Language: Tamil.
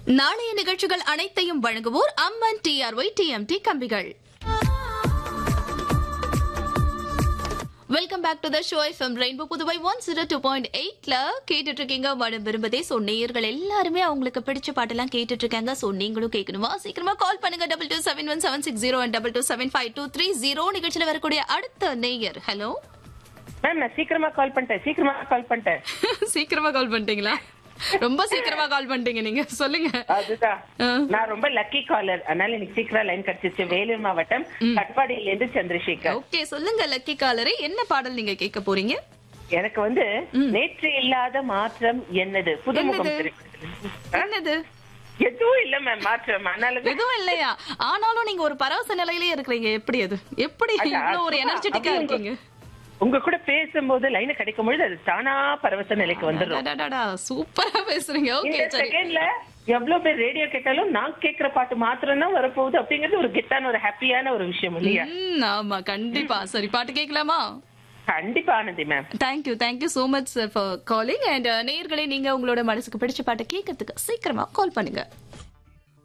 நாளைய நிகழ்ச்சிகள் அனைத்தையும் வழங்குவோர் அம்மன் டிஆர்ஒய் டிஎம்டி கம்பிகள் welcome back to the show FM rainbow Puduvai one zero two point எயிட்ல கேட்டுட்டு இருக்கீங்க மனம் விரும்பதே ஸோ நேயர்கள் எல்லாருமே அவங்களுக்கு பிடிச்ச பாட்டெல்லாம் கேட்டுட்டு இருக்காங்க ஸோ நீங்களும் கேட்கணுமா சீக்கிரமா கால் பண்ணுங்க double two seven one seven six zero double two seven five two three zero நிகழ்ச்சியில் வரக்கூடிய அடுத்த நேயர் ஹலோ மேம் நான் சீக்கிரமா கால் பண்ணிட்டேன் சீக்கிரமா கால் பண்ணிட்டேன் சீக்கிரமா கால் பண்ணிட்டீங்களா ரொம்ப சீக்கிரமா கால் பண்ணிட்டீங்க நீங்க சொல்லுங்க அதுதான் ஆ. நான் ரொம்ப லக்கி காலர் அதனால எனக்கு சீக்கிரம் லைன் கிடைச்சிச்சு வேலூர் மாவட்டம் கட்பாடியில இருந்து சந்திரசேகர் ஓகே சொல்லுங்க லக்கி காலரே என்ன பாடல் நீங்க கேட்க போறீங்க எனக்கு வந்து நேற்று இல்லாத மாற்றம் என்னது புதுமுகம் என்னது? திரைப்படத்துல. என்னது எதுவும் இல்ல மேம் மாற்றம் அதனால எதுவும் இல்லையா ஆனாலும் நீங்க ஒரு பரவச நிலையிலே இருக்கிறீங்க எப்படி அது எப்படி அதான், இவ்வளவு ஒரு சும்மா எனர்ஜெட்டிக்கா அப்படியே உங்க- இருக்கீங்க உங்க கூட பேசும்போது லைன் கிடைக்கும் பொழுது அது தானா பரவச நிலைக்கு வந்துடும் அடடடடா, சூப்பரா பேசுறீங்க ஓகே இந்த சரி செகண்ட்ல எவ்வளவு பேர் ரேடியோ கேட்டாலும் நான் கேக்குற பாட்டு மாத்திரம் தான் வரப்போகுது அப்படிங்கிறது ஒரு கெத்தான ஒரு ஹாப்பியான ஒரு விஷயம் இல்லையா ம், ஆமா கண்டிப்பா சரி பாட்டு கேட்கலாமா கண்டிப்பா Anandhi ma'am thank you thank you so much for calling and நேயர்களே நீங்க உங்களோட மனசுக்கு பிடிச்ச பாட்டை கேட்கறதுக்கு சீக்கிரமா கால் பண்ணுங்க